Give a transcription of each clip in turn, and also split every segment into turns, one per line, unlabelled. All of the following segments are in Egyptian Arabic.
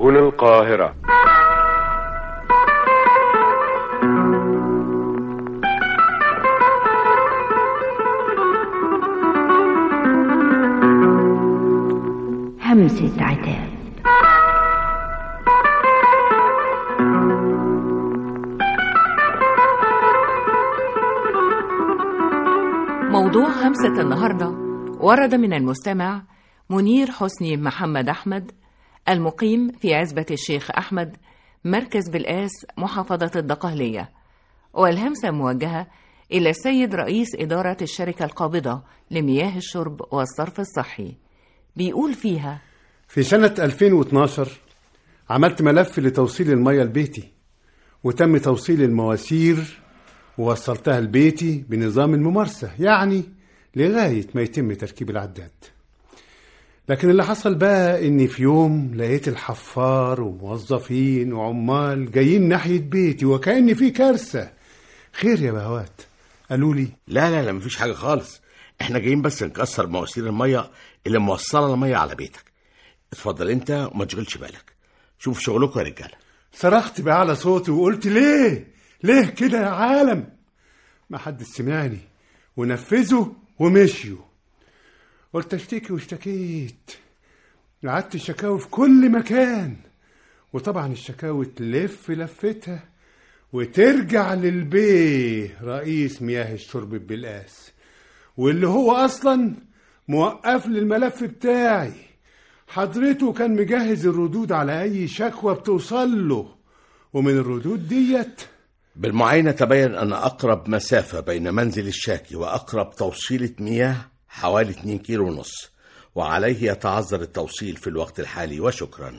هنا القاهرة
همسة عتاب
موضوع همسة النهاردة ورد من المستمع منير حسني محمد أحمد المقيم في عزبة الشيخ أحمد مركز بالآس محافظة الدقهلية والهمسة موجهة إلى السيد رئيس إدارة الشركة القابضة لمياه الشرب والصرف الصحي بيقول فيها
في سنة 2012 عملت ملف لتوصيل المية لبيتي وتم توصيل المواسير ووصلتها لبيتي بنظام الممارسة يعني لغاية ما يتم تركيب العداد لكن اللي حصل بقى اني في يوم لقيت الحفار وموظفين وعمال جايين ناحية بيتي وكأن في كارثة خير يا بهوات قالوا لي
لا لا لا مفيش حاجة خالص احنا جايين بس نكسر مواسير المية اللي موصلة المية على بيتك اتفضل انت وما تشغلش بالك شوف شغلكم يا رجالة
صرخت بأعلى صوتي وقلت ليه ليه كده يا عالم ما حد سمعني ونفذوا ومشيوا قلت اشتكي واشتكيت قعدت الشكاوي في كل مكان وطبعا الشكاوي تلف لفتها وترجع للبيه رئيس مياه الشرب بالقاس واللي هو اصلا موقف لي الملف بتاعي حضرته كان مجهز الردود على اي شكوى بتوصل له ومن الردود ديت
بالمعاينة تبين أن أقرب مسافة بين منزل الشاكي وأقرب توصيلة مياه حوالي 2 كيلو ونص وعليه يتعذر التوصيل في الوقت الحالي وشكرا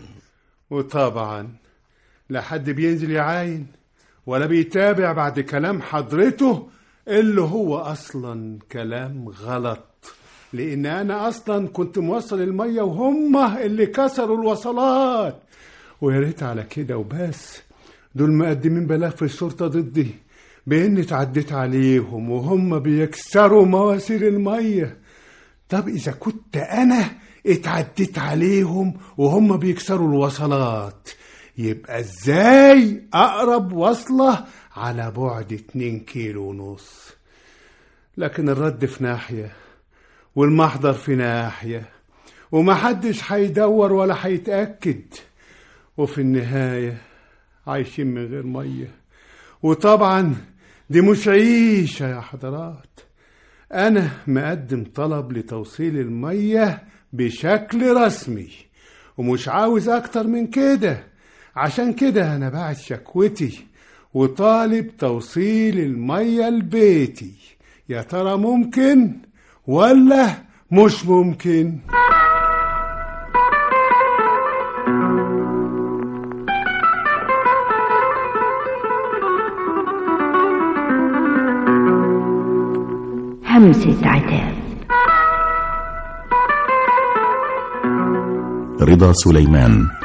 وطبعا لا حد بينزل يعاين ولا بيتابع بعد كلام حضرته اللي هو اصلا كلام غلط لان انا اصلا كنت موصل الميه وهم اللي كسروا الوصلات ويا ريت على كده وبس دول مقدمين بلاغ في الشرطه ضدي باني اتعديت عليهم وهم بيكسروا مواسير الميه طب اذا كنت انا اتعديت عليهم وهم بيكسروا الوصلات يبقى ازاي اقرب وصله على بعد اتنين كيلو ونص لكن الرد في ناحيه والمحضر في ناحيه ومحدش هيدور ولا هيتاكد وفي النهايه عايشين من غير ميه وطبعا دي مش عيشه يا حضرات انا مقدم طلب لتوصيل الميه بشكل رسمي ومش عاوز اكتر من كده عشان كده انا باعت شكوتي وطالب توصيل الميه لبيتي يا ترى ممكن ولا مش ممكن
همسة عتاب
رضا سليمان